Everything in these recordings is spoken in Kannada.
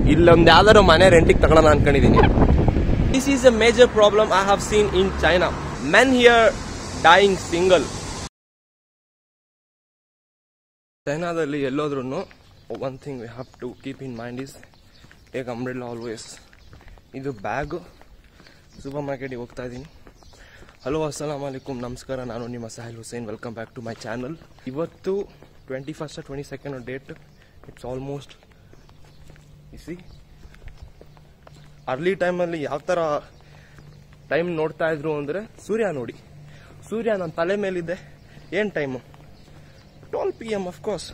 ಇಲ್ಲೊಂದು ಯಾವ್ದಾದ್ರು ಮನೆ ರೆಂಟಿಗೆ ತಗೊಳ್ಳೋಣ ಅನ್ಕೊಂಡಿದೀನಿ this is a major problem I have seen in China men here dying single ಚೈನಾದಲ್ಲಿ ಎಲ್ಲೋದ್ರೂ one thing we have to keep in mind is take umbrella always ಇದು ಬ್ಯಾಗು ಸೂಪರ್ ಮಾರ್ಕೆಟಿಗೆ ಹೋಗ್ತಾ ಇದ್ದೀನಿ ಹಲೋ ಅಸ್ಸಲಾಮ್ ಅಲೈಕುಮ್ ನಮಸ್ಕಾರ ನಾನು ನಿಮ್ಮ Sahil Hussain welcome back to my channel ಇವತ್ತು twenty first twenty second date it's almost easy early ಟೈಮಲ್ಲಿ ಯಾವ ಥರ ಟೈಮ್ ನೋಡ್ತಾ ಇದ್ರು ಅಂದರೆ ಸೂರ್ಯ ನೋಡಿ ಸೂರ್ಯ ನನ್ನ ತಲೆ ಮೇಲಿದೆ ಏನು time twelve P M of course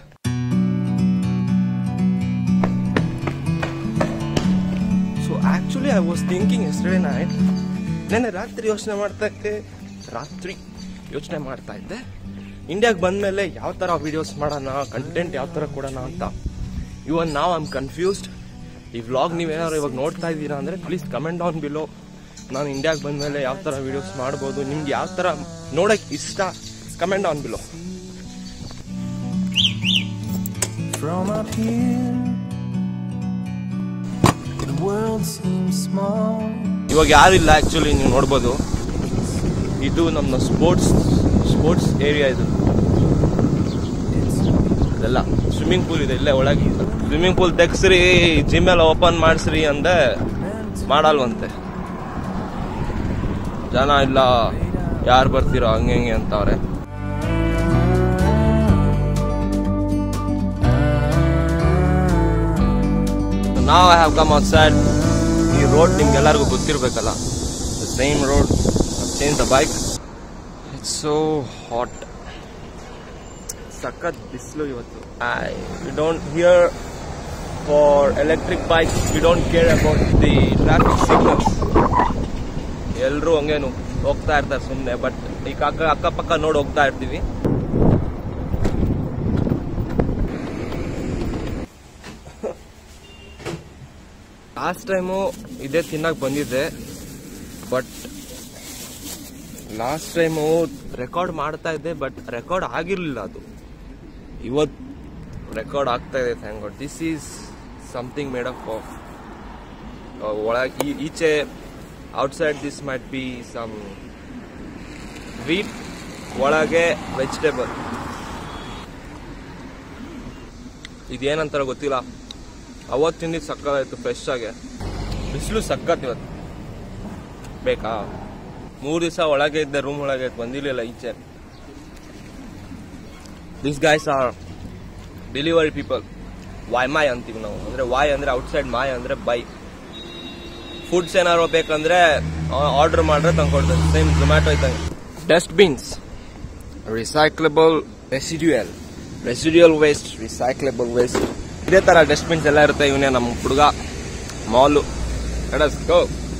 so actually I was thinking yesterday night ನೆನ್ನೆ ರಾತ್ರಿ ಯೋಚನೆ ಮಾಡ್ತಾ ಇದ್ದೆ ರಾತ್ರಿ ಯೋಚನೆ ಮಾಡ್ತಾ ಇದ್ದೆ ಇಂಡಿಯಾಗೆ ಬಂದಮೇಲೆ ಯಾವ ಥರ ವಿಡಿಯೋಸ್ ಮಾಡೋಣ ಕಂಟೆಂಟ್ ಯಾವ ಥರ ಕೊಡೋಣ ಅಂತ ಇವನ್ ನಾವು ಐಮ್ ಕನ್ಫ್ಯೂಸ್ಡ್ ಈ ವ್ಲಾಗ್ ನೀವೇನಾದ್ರು ಇವಾಗ ನೋಡ್ತಾ ಇದ್ದೀರಾ ಅಂದರೆ ಪ್ಲೀಸ್ ಕಮೆಂಟ್ ಡೌನ್ ಬಿಲೋ ನಾನು ಇಂಡಿಯಾಗೆ ಬಂದಮೇಲೆ ಯಾವ ಥರ ವಿಡಿಯೋಸ್ ಮಾಡ್ಬೋದು ನಿಮ್ಗೆ ಯಾವ ಥರ ನೋಡೋಕ್ಕೆ ಇಷ್ಟ comment down below From up here, the world seems small. ಇವಾಗ ಯಾರಿಲ್ಲ ಆ್ಯಕ್ಚುಲಿ ನೀವು ನೋಡ್ಬೋದು ಇದು ನಮ್ಮ ಸ್ಪೋರ್ಟ್ಸ್ ಸ್ಪೋರ್ಟ್ಸ್ ಏರಿಯಾ ಇದು ಇದೆಲ್ಲ ಸ್ವಿಮ್ಮಿಂಗ್ ಪೂಲ್ ಇದೆ ಇಲ್ಲೇ ಒಳಗೆ ಸ್ವಿಮ್ಮಿಂಗ್ ಪೂಲ್ ತೆಗ್ಸ್ರಿ ಜಿಮ್ ಎಲ್ಲ ಓಪನ್ ಮಾಡಿಸ್ರಿ ಅಂದೆ ಮಾಡಲ್ವಂತೆ ಜನ ಇಲ್ಲ ಯಾರು ಬರ್ತೀರೋ ಹಂಗೆ ಹಿಂಗೆ ಅಂತವ್ರೆ ನಾವು ಹ್ಯಾವ್ ಕಮ್ ಔಟ್ ಸೈಡ್ ಈ ರೋಡ್ ನಿಮ್ಗೆಲ್ಲರಿಗೂ ಗೊತ್ತಿರಬೇಕಲ್ಲ the same road change the bike it's so hot ಸಖತ್ ಬಿಸಿಲು ಇವತ್ತು I we don't here for electric bikes we don't care about the traffic signals ಎಲ್ಲರೂ ಹಂಗೇನು ಹೋಗ್ತಾ ಇರ್ತಾರೆ ಸುಮ್ಮನೆ ಬಟ್ ಈಗ ಅಕ್ಕ ಅಕ್ಕಪಕ್ಕ ನೋಡಿ ಹೋಗ್ತಾ ಇರ್ತೀವಿ ಲಾಸ್ಟ್ ಟೈಮು ಇದೇ ತಿನ್ನಕ್ಕೆ ಬಂದಿದ್ದೆ ಬಟ್ ಲಾಸ್ಟ್ ಟೈಮು ರೆಕಾರ್ಡ್ ಮಾಡ್ತಾ ಇದ್ದೆ ಬಟ್ ರೆಕಾರ್ಡ್ ಆಗಿರಲಿಲ್ಲ ಅದು ಇವತ್ತು ರೆಕಾರ್ಡ್ ಆಗ್ತಾ ಇದೆ thank God this is something made up of ಒಳಗೆ ಈಚೆ outside this might be some wheat ಒಳಗೆ ವೆಜಿಟೇಬಲ್ ಇದೇನಂತಾರ ಗೊತ್ತಿಲ್ಲ ಅವತ್ತು ತಿಂದಿದ್ದು ಸಕ್ಕತ್ತಾಯ್ತು ಫ್ರೆಶ್ ಆಗಿ ಬಿಸಿಲು ಸಕ್ಕತ್ ಇವತ್ತು ಬೇಕಾ ಮೂರು ದಿವಸ ಒಳಗೆ ಇದ್ದೆ ರೂಮ್ ಒಳಗೆ ಬಂದಿರಲಿಲ್ಲ ಈಚೆ this guys are delivery people ವಾಯ್ ಮಾಯ್ ಅಂತೀವಿ ನಾವು ಅಂದ್ರೆ ವಾಯ್ ಅಂದ್ರೆ ಔಟ್ಸೈಡ್ ಮಾಯ್ ಅಂದ್ರೆ ಬೈ ಫುಡ್ಸ್ ಏನಾರು ಬೇಕಂದ್ರೆ ಆರ್ಡರ್ ಮಾಡ್ರೆ ತಂದ್ಕೊಡ್ತಾರೆ ಸೇಮ್ ಝೊಮ್ಯಾಟೊ ಇದ್ದಂಗೆ dustbins recyclable residual residual waste recyclable waste ಇದೇ ತರ ಡಸ್ಟ್ಬಿನ್ಸ್ ಎಲ್ಲ ಇರುತ್ತೆ ಇವನೇ ನಮ್ಮ ಹುಡುಗ ಮಾಲು ಗೋ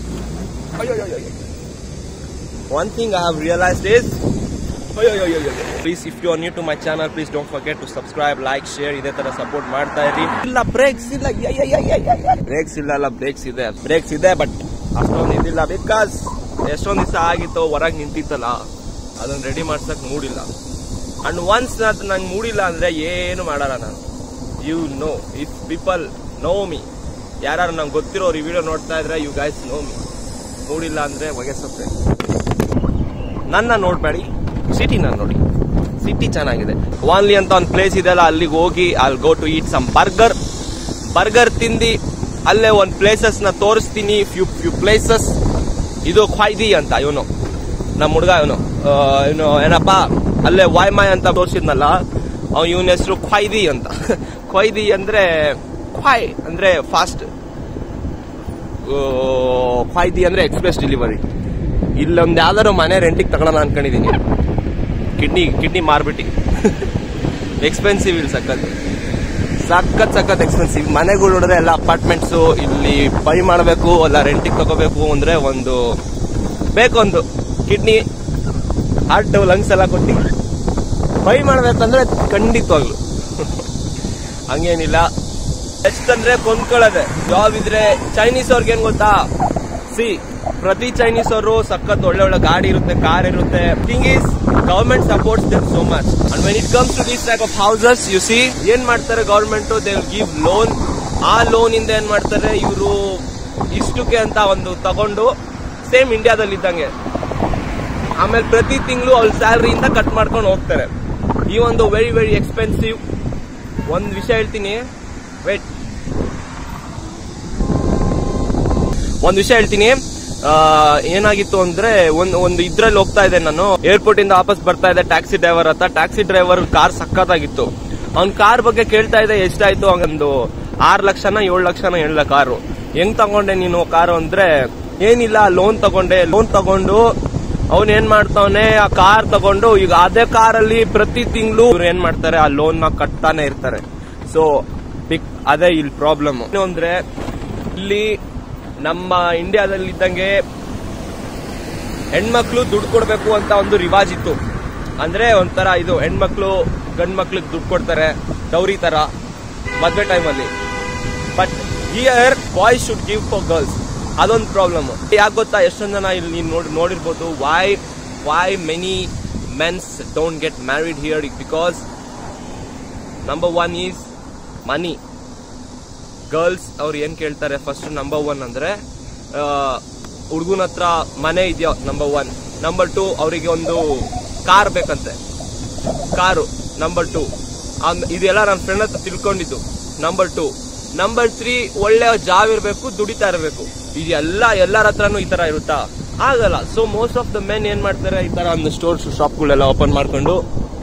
one thing I have realised is please if you are new to my channel please don't forget to subscribe like share ಇದೇ ತರ ಸಪೋರ್ಟ್ ಮಾಡ್ತಾ ಇರಿ ಇಲ್ಲ ಬ್ರೇಕ್ಸ್ ಇಲ್ಲ ಬ್ರೇಕ್ಸ್ ಇಲ್ಲ ಅಲ್ಲ ಬ್ರೇಕ್ಸ್ ಇದೆ ಬ್ರೇಕ್ಸ್ ಇದೆ ಬಟ್ ಅಷ್ಟೊಂದು ಇದಿಲ್ಲ ಬಿಕಾಸ್ ಎಷ್ಟೊಂದು ದಿವಸ ಆಗಿತ್ತು ಹೊರಗೆ ನಿಂತಿತ್ತಲ್ಲ ಅದನ್ನ ರೆಡಿ ಮಾಡ್ಸಕ್ ಮೂಡಿಲ್ಲ ಅಂಡ್ ಒನ್ಸ್ ಅದು ನಂಗೆ ಮೂಡಿಲ್ಲ ಅಂದ್ರೆ ಏನು ಮಾಡಲ್ಲ ನಾನು you know if people know me ಯಾರು ನಂಗೆ ಗೊತ್ತಿರೋರು ಈ ವಿಡಿಯೋ ನೋಡ್ತಾ ಇದ್ರೆ ಯು ಗೈಸ್ ನೋ ಮಿ ಮೂಡಿಲ್ಲ ಅಂದ್ರೆ ಒಗೆಸುತ್ತೆ ನನ್ನ ನೋಡ್ಬೇಡಿ ಸಿಟಿನ ನೋಡಿ ಸಿಟಿ ಚೆನ್ನಾಗಿದೆ ವಾನ್ಲಿ ಅಂತ ಒಂದು ಪ್ಲೇಸ್ ಇದೆಯಲ್ಲ ಅಲ್ಲಿಗೆ ಹೋಗಿ ಅಲ್ಲಿ go to eat some burger burger ತಿಂದು ಅಲ್ಲೇ ಒಂದು ಪ್ಲೇಸಸ್ ನ ತೋರಿಸ್ತೀನಿ ಫ್ಯೂ ಫ್ಯೂ ಪ್ಲೇಸಸ್ ಇದು ಖಾಯ್ದಿ ಅಂತ ಇವನು ನಮ್ಮ ಹುಡುಗ ಇವನು ಇವನು ಏನಪ್ಪ ಅಲ್ಲೇ ವಾಯ್ಮಾಯ್ ಅಂತ ತೋರಿಸಿದ್ನಲ್ಲ ಅವ್ನು ಇವನ ಹೆಸರು ಖಾಯ್ದಿ ಅಂತ ಖಾಯ್ದಿ ಅಂದ್ರೆ ಖಾಯ್ ಅಂದ್ರೆ ಫಾಸ್ಟ್ ಖಾಯ್ದಿ ಅಂದ್ರೆ ಎಕ್ಸ್ಪ್ರೆಸ್ ಡೆಲಿವರಿ ಇಲ್ಲೊಂದು ಯಾವ್ದಾದ್ರು ಮನೆ ರೆಂಟಿಗೆ ತಗೊಳ್ಳೋಣ ಅನ್ಕೊಂಡಿದೀನಿ ಕಿಡ್ನಿ ಕಿಡ್ನಿ ಮಾರ್ಬಿಟ್ಟು ಎಕ್ಸ್ಪೆನ್ಸಿವ್ ಇಲ್ಲಿ ಸಖತ್ ಸಖತ್ ಸಖತ್ ಎಕ್ಸ್ಪೆನ್ಸಿವ್ ಮನೆಗಳು ನೋಡಿದ್ರೆ ಎಲ್ಲ ಅಪಾರ್ಟ್ಮೆಂಟ್ಸು ಇಲ್ಲಿ ಬೈ ಮಾಡಬೇಕು ಅಲ್ಲ ರೆಂಟಿಗೆ ತಗೋಬೇಕು ಅಂದ್ರೆ ಒಂದು ಬೇಕೊಂದು ಕಿಡ್ನಿ ಹಾರ್ಟ್ ಲಂಗ್ಸ್ ಎಲ್ಲ ಕೊಟ್ಟು ಬೈ ಮಾಡ್ಬೇಕಂದ್ರೆ ಖಂಡಿತವಾಗ್ಲು ಹಂಗೇನಿಲ್ಲ ಎಷ್ಟಂದ್ರೆ ಕೊಂಡ್ಕೊಳ್ಳೋದೆ ಜಾಬ್ ಇದ್ರೆ ಚೈನೀಸ್ ಅವ್ರಿಗೆ ಏನ್ ಗೊತ್ತಾ ಸಿ ಪ್ರತಿ ಚೈನೀಸ್ ಅವರು ಸಖತ್ ಒಳ್ಳೆ ಒಳ್ಳೆ ಗಾಡಿ ಇರುತ್ತೆ ಕಾರ್ ಇರುತ್ತೆ thing is government supports them so much and when it comes to these type of houses you see ಏನ್ ಮಾಡ್ತಾರೆ government they will give loan ಆ ಲೋನ್ ಇಂದ ಏನ್ ಮಾಡ್ತಾರೆ ಇವರು ಇಷ್ಟಕ್ಕೆ ಅಂತ ಒಂದು ತಗೊಂಡು ಸೇಮ್ ಇಂಡಿಯಾದಲ್ಲಿ ಇದ್ದಂಗೆ ಆಮೇಲೆ ಪ್ರತಿ ತಿಂಗಳು ಅವ್ರ ಸ್ಯಾಲ್ರಿಯಿಂದ ಕಟ್ ಮಾಡ್ಕೊಂಡು ಹೋಗ್ತಾರೆ ಈ ಒಂದು ವೆರಿ ವೆರಿ ಎಕ್ಸ್ಪೆನ್ಸಿವ್ ಒಂದು ವಿಷಯ ಹೇಳ್ತೀನಿ ವೇಟ್ ಒಂದು ವಿಷಯ ಹೇಳ್ತೀನಿ ಆ, ಏನಾಗಿತ್ತು ಅಂದ್ರೆ ಒಂದು ಒಂದು ಇದ್ರಲ್ಲಿ ಹೋಗ್ತಾ ಇದ್ದೆ ನಾನು ಏರ್ಪೋರ್ಟ್ ಇಂದ ವಾಪಸ್ ಬರ್ತಾ ಇದ್ದೆ ಟ್ಯಾಕ್ಸಿ ಡ್ರೈವರ್ ಹತ್ರ ಟ್ಯಾಕ್ಸಿ ಡ್ರೈವರ್ ಕಾರ್ ಸಕ್ಕತ್ತಾಗಿತ್ತು ಅವ್ನ್ ಕಾರ್ ಬಗ್ಗೆ ಕೇಳ್ತಾ ಇದ್ದೆ ಎಷ್ಟಾಯ್ತು ಒಂದು ಆರ್ ಲಕ್ಷನ ಏಳು ಲಕ್ಷನ ಹೇಳ ಕಾರು ಹೆಂಗ್ ತಗೊಂಡೆ ನೀನು ಕಾರು ಅಂದ್ರೆ ಏನಿಲ್ಲ ಲೋನ್ ತಗೊಂಡೆ ಲೋನ್ ತಗೊಂಡು ಅವ್ನ್ ಏನ್ ಮಾಡ್ತಾವನೆ ಆ ಕಾರ್ ತಗೊಂಡು ಈಗ ಅದೇ ಕಾರಲ್ಲಿ ಪ್ರತಿ ತಿಂಗಳು ಇವ್ರು ಏನ್ ಮಾಡ್ತಾರೆ ಆ ಲೋನ್ ನ ಕಟ್ತಾನೆ ಇರ್ತಾರೆ ಸೊ ಬಿಗ್ ಅದೇ ಇಲ್ಲಿ ಪ್ರಾಬ್ಲಮ್ ಏನು ಅಂದ್ರೆ ಇಲ್ಲಿ ನಮ್ಮ ಇಂಡಿಯಾದಲ್ಲಿ ಇದ್ದಂಗೆ ಹೆಣ್ಮಕ್ಳು ದುಡ್ಡು ಕೊಡ್ಬೇಕು ಅಂತ ಒಂದು ರಿವಾಜ್ ಇತ್ತು ಅಂದ್ರೆ ಒಂಥರ ಇದು ಹೆಣ್ಮಕ್ಳು ಗಂಡ್ ಮಕ್ಳಿಗೆ ದುಡ್ಡು ಕೊಡ್ತಾರೆ ಡೌರಿ ತರ ಮದ್ವೆ ಟೈಮಲ್ಲಿ but here boys should give for girls ಅದೊಂದು ಪ್ರಾಬ್ಲಮ್ ಯಾಕೆ ಗೊತ್ತಾ ಎಷ್ಟೊಂದು ಜನ ಇಲ್ಲಿ ನೀವು ನೋಡಿ ನೋಡಿರ್ಬೋದು why why many mens don't get married here because number one is money girls ಅವ್ರು ಏನ್ ಕೇಳ್ತಾರೆ ಫಸ್ಟ್ ನಂಬರ್ ಒನ್ ಅಂದ್ರೆ ಹುಡುಗನ ಹತ್ರ ಮನೆ ಇದೆಯೋ ನಂಬರ್ ಒನ್ ನಂಬರ್ ಟು ಅವರಿಗೆ ಒಂದು ಕಾರ್ ಬೇಕಂತೆ ಕಾರು ನಂಬರ್ ಟು ಇದೆಲ್ಲ ನನ್ನ ಫ್ರೆಂಡ್ ಹತ್ರ ತಿಳ್ಕೊಂಡಿದ್ದು ನಂಬರ್ ಟು ನಂಬರ್ ತ್ರೀ ಒಳ್ಳೆ ಜಾಬ್ ಇರಬೇಕು ದುಡಿತಾ ಇರಬೇಕು ಇದೆಲ್ಲ ಎಲ್ಲರ ಹತ್ರನೂ ಈ ತರ ಇರುತ್ತಾ ಆಗಲ್ಲ so most of the men ಏನ್ ಮಾಡ್ತಾರೆ ಈ ತರ ಒಂದು ಸ್ಟೋರ್ ಶಾಪ್ಗಳೆಲ್ಲ ಓಪನ್ ಮಾಡ್ಕೊಂಡು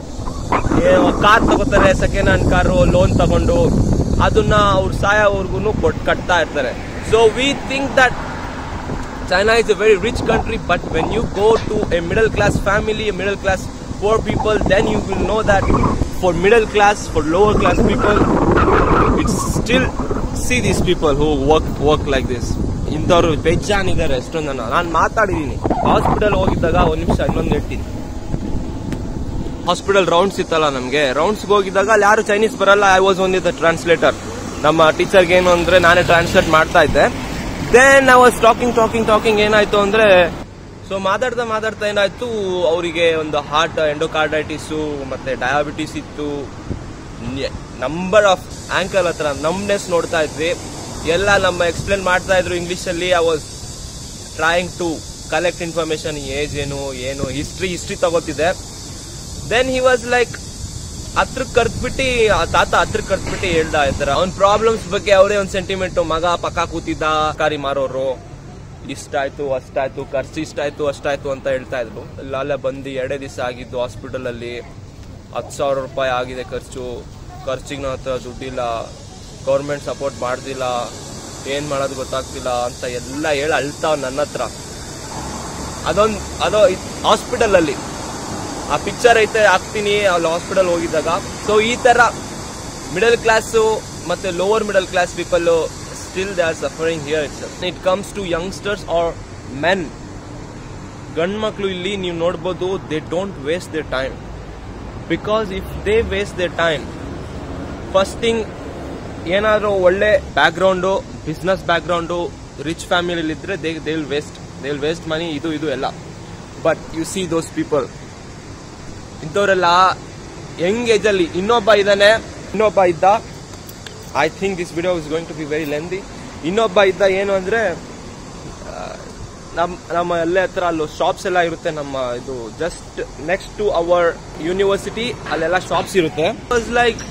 ಕಾರ್ ತಗೋತಾರೆ ಸೆಕೆಂಡ್ ಹ್ಯಾಂಡ್ ಕಾರು ಲೋನ್ ತಗೊಂಡು ಅದನ್ನ ಅವ್ರು ಸಾಯೋವರ್ಗು ಕೊಟ್ ಕಟ್ತಾ ಇರ್ತಾರೆ so we think that China is a very rich country, but when you go to a middle class family, a middle class poor people, then you will know that for middle class, for lower class people, it's still see these people who work work like this. ಇಂಥವ್ರು ಬೇಜಾನಿದ್ದಾರೆ ಎಷ್ಟೊಂದು ಜನ ನಾನು ಮಾತಾಡಿದ್ದೀನಿ ಹಾಸ್ಪಿಟಲ್ ಹೋಗಿದ್ದಾಗ ಒಂದ್ ನಿಮಿಷ ಇನ್ನೊಂದು ಹೇಳ್ತೀನಿ ಹಾಸ್ಪಿಟಲ್ ರೌಂಡ್ಸ್ ಇತ್ತಲ್ಲ ನಮಗೆ ರೌಂಡ್ಸ್ಗೆ ಹೋಗಿದ್ದಾಗ ಅಲ್ಲಿ ಯಾರು ಚೈನೀಸ್ ಬರಲ್ಲ I was only the translator ನಮ್ಮ ಟೀಚರ್ಗೆ ಏನು ಅಂದ್ರೆ ನಾನೇ ಟ್ರಾನ್ಸ್ಲೇಟ್ ಮಾಡ್ತಾ ಇದ್ದೆ then I was talking talking talking ಏನಾಯ್ತು ಅಂದ್ರೆ ಸೊ ಮಾತಾಡ್ತಾ ಮಾತಾಡ್ತಾ ಏನಾಯ್ತು ಅವರಿಗೆ ಒಂದು ಹಾರ್ಟ್ ಎಂಡೋಕಾರ್ಡೈಟಿಸು ಮತ್ತೆ ಡಯಾಬಿಟಿಸ್ ಇತ್ತು ನಂಬರ್ ಆಫ್ ಆಂಕಲ್ ಹತ್ರ ನಮ್ನೆಸ್ ನೋಡ್ತಾ ಇದ್ವಿ ಎಲ್ಲ ನಮ್ಮ ಎಕ್ಸ್ಪ್ಲೇನ್ ಮಾಡ್ತಾ ಇದ್ರು ಇಂಗ್ಲಿಷ್ ಅಲ್ಲಿ I was trying to collect information age ಏನು ಏನು ಹಿಸ್ಟ್ರಿ ಹಿಸ್ಟ್ರಿ ತಗೋತಿದ್ದೆ ದೆನ್ ಹಿ ವಾಸ್ ಲೈಕ್ ಹತ್ರ ಕರ್ದ್ಬಿಟ್ಟು ಆ ತಾತ ಹತ್ರ ಕರ್ದ್ಬಿಟ್ಟು ಹೇಳ್ದ ಇರ್ತಾರ ಅವ್ನ ಪ್ರಾಬ್ಲಮ್ಸ್ ಬಗ್ಗೆ ಅವರೇ ಒಂದ್ ಸೆಂಟಿಮೆಂಟ್ ಮಗ ಪಕ್ಕ ಕೂತಿದ್ದ ಕಾರಿ ಮಾರೋರು ಇಷ್ಟಾಯ್ತು ಅಷ್ಟಾಯ್ತು ಖರ್ಚು ಇಷ್ಟಾಯ್ತು ಅಷ್ಟಾಯ್ತು ಅಂತ ಹೇಳ್ತಾ ಇದ್ರು ಅಲ್ಲೇ ಬಂದು ಎರಡೇ ದಿವಸ ಆಗಿದ್ದು ಹಾಸ್ಪಿಟಲ್ ಅಲ್ಲಿ ಹತ್ತು ಸಾವಿರ ರೂಪಾಯಿ ಆಗಿದೆ ಖರ್ಚು ಖರ್ಚಿಗೆ ನನ್ನ ಹತ್ರ ದುಡ್ಡಿಲ್ಲ ಗೌರ್ಮೆಂಟ್ ಸಪೋರ್ಟ್ ಮಾಡ್ದಿಲ್ಲ ಏನ್ ಮಾಡೋದು ಗೊತ್ತಾಗ್ತಿಲ್ಲ ಅಂತ ಎಲ್ಲ ಹೇಳಿ ಅಳ್ತಾವ್ ನನ್ನ ಹತ್ರ ಅದೊಂದು ಅದೋ ಹಾಸ್ಪಿಟಲ್ ಅಲ್ಲಿ ಆ ಪಿಕ್ಚರ್ ಐತೆ ಹಾಕ್ತೀನಿ ಅಲ್ಲಿ ಹಾಸ್ಪಿಟಲ್ ಹೋಗಿದ್ದಾಗ ಸೊ ಈ ತರ ಮಿಡಲ್ ಕ್ಲಾಸ್ ಮತ್ತೆ lower middle class people still they are suffering here it's it comes to youngsters are men ಗಂಡ್ ಮಕ್ಳು ಇಲ್ಲಿ ನೀವು ನೋಡ್ಬೋದು they don't waste they time because if they waste they time first thing ಏನಾದರೂ ಒಳ್ಳೆ background business background rich family ಇದ್ರೆ they they will waste they will waste money ಇದು ಇದು ಎಲ್ಲ but you see those people ಇಂಥವರೆಲ್ಲ ಯಂಗ್ ಏಜ್ ಅಲ್ಲಿ ಇನ್ನೊಬ್ಬ ಇದ್ದಾನೆ ಇನ್ನೊಬ್ಬ ಇದ್ದ I think this video is going to be very lengthy ಇನ್ನೊಬ್ಬ ಇದ್ದ ಏನು ಅಂದ್ರೆ ಆ, ನಮ್ ನಮ್ಮ ಎಲ್ಲೇ ಹತ್ರ ಅಲ್ಲೂ ಶಾಪ್ಸ್ ಎಲ್ಲ ಇರುತ್ತೆ ನಮ್ಮ ಇದು just next to our university ಅಲ್ಲೆಲ್ಲ ಶಾಪ್ಸ್ ಇರುತ್ತೆ ಲೈಕ್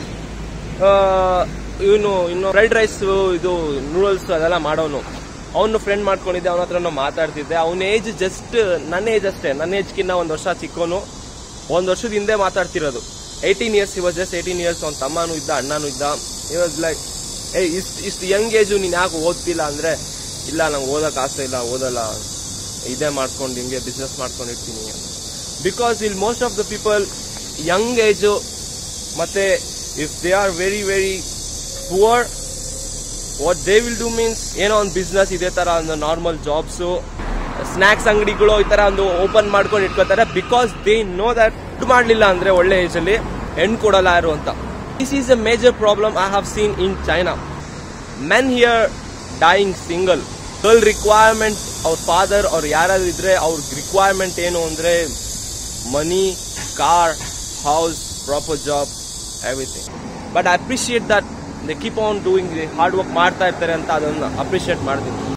ಇವನು ಇನ್ನು ಫ್ರೈಡ್ ರೈಸ್ ಇದು ನೂಡಲ್ಸ್ ಅದೆಲ್ಲ ಮಾಡೋನು ಅವನು ಫ್ರೆಂಡ್ ಮಾಡ್ಕೊಂಡಿದ್ದೆ ಅವನ ಹತ್ರ ಮಾತಾಡ್ತಿದ್ದೆ ಅವನ ಏಜ್ ಜಸ್ಟ್ ನನ್ನ ಏಜ್ ಅಷ್ಟೇ ನನ್ನ ಏಜ್ಕಿನ್ನ ಒಂದು ವರ್ಷ ಚಿಕ್ಕವನು ಒಂದ್ ವರ್ಷದ ಹಿಂದೆ ಮಾತಾಡ್ತಿರೋದು ಏಯ್ಟೀನ್ ಇಯರ್ಸ್ ಇವಾಗ ಜಸ್ಟ್ ಏಯ್ಟೀನ್ ಇಯರ್ಸ್ ಅವ್ನ ತಮ್ಮನೂ ಇದ್ದ ಅಣ್ಣನೂ ಇದ್ದ ಇವಾಸ್ ಲೈಕ್ ಏ ಇಷ್ಟು ಇಷ್ಟು ಯಂಗ್ ಏಜು ನೀನು ಯಾಕೆ ಓದ್ತಿಲ್ಲ ಅಂದ್ರೆ ಇಲ್ಲ ನಂಗೆ ಓದಕ್ ಆಸೆ ಇಲ್ಲ ಓದಲ್ಲ ಇದೇ ಮಾಡ್ಕೊಂಡು ಹಿಂಗೆ ಬಿಸ್ನೆಸ್ ಮಾಡ್ಕೊಂಡಿರ್ತೀನಿ ಬಿಕಾಸ್ ಇಲ್ಲಿ most of the people young age ಮತ್ತೆ if they are very very poor what they will do means ಏನೋ ಒಂದು ಬಿಸ್ನೆಸ್ ಇದೇ ತರ ಒಂದು ನಾರ್ಮಲ್ ಜಾಬ್ಸು ಸ್ನಾಕ್ಸ್ ಅಂಗಡಿಗಳು ಈ ತರ ಒಂದು ಓಪನ್ ಮಾಡ್ಕೊಂಡು ಇಟ್ಕೋತಾರೆ ಬಿಕಾಸ್ ದೇ ನೋ ದಟ್ ದುಡ್ಡು ಮಾಡಲಿಲ್ಲ ಅಂದ್ರೆ ಒಳ್ಳೆ ಏಜ್ ಅಲ್ಲಿ ಹೆಣ್ಣು ಕೊಡಲ್ಲ ಯಾರು ಅಂತ this is a major problem I have seen in China men here dying single girl requirement ಅವ್ರ ಫಾದರ್ ಅವ್ರು ಯಾರಾದ್ರೂ ಇದ್ರೆ ಅವ್ರ ರಿಕ್ವೈರ್ಮೆಂಟ್ ಏನು ಅಂದ್ರೆ money car house proper job everything but I appreciate that they keep on doing hard work ಮಾಡ್ತಾ ಇರ್ತಾರೆ ಅಂತ ಅದನ್ನು ಅಪ್ರಿಷಿಯೇಟ್ ಮಾಡ್ತೀನಿ